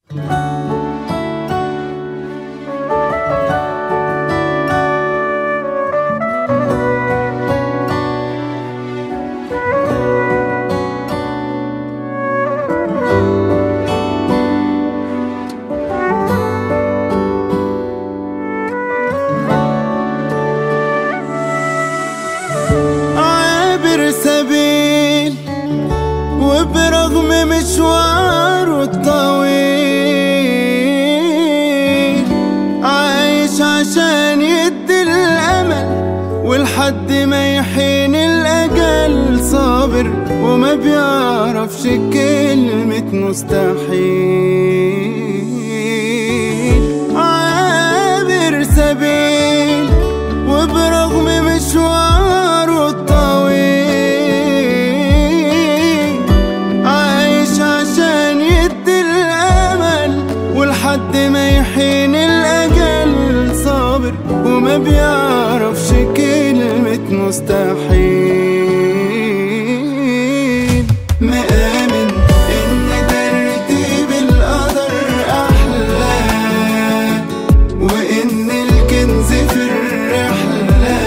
عابر سبيل وبرغم مشواره الطويل عايش عشان يدي الأمل ولحد ما يحين الأجل صابر وما بيعرفش كلمة مستحيل عابر سبيل وبرغم مشواره الطويل عايش عشان يدي الأمل ولحد ما يحين الأجل صابر وما بيعرفش كلمة مستحيل مآمن إن ترتيب القدر أحلى وإن الكنز في الرحلة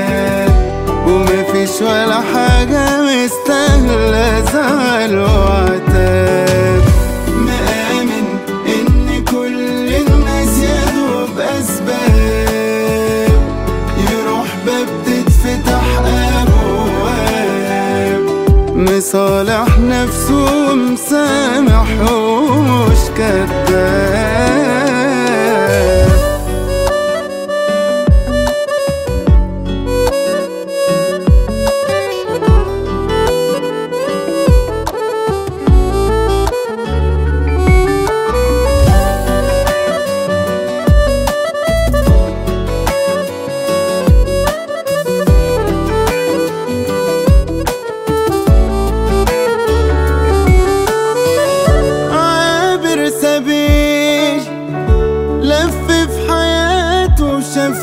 ومفيش ولا حاجة مستاهلة زعل وعتاب مآمن إن كل الناس يدوب أسباب يروح باب تتفتح أبواب مصالح نفسه ومسامح ومش كداب عابر سبيل لف في حياته وشاف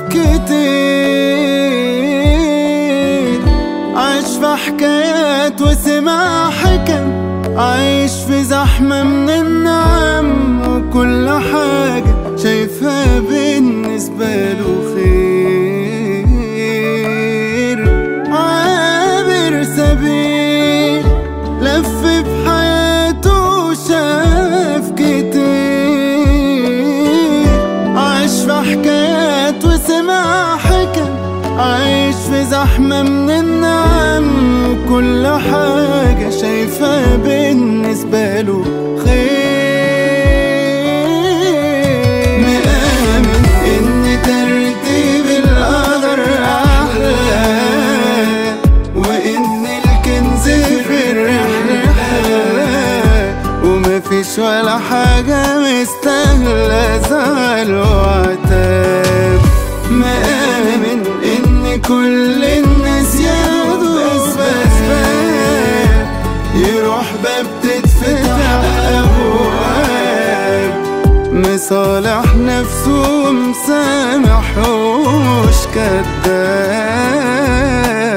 كتير عاش في حكايات وسمع حكم عايش في زحمة من النعم وكل حاجة شايفها بالنسبة له خير عابر سبيل لف في حياته وشاف كتير عاش في حكايات وسمع حكم عايش في زحمة من النعم وكل حاجة شايفها بالنسبة له خير مآمن إن ترتيب القدر أحلى وإن الكنز في الرحلة ومفيش ولا حاجة مستاهلة زعل وعتاب مآمن إن كل الناس ياخدوا أسباب يروح باب تتفتح أبواب مصالح نفسه ومسامح ومش كداب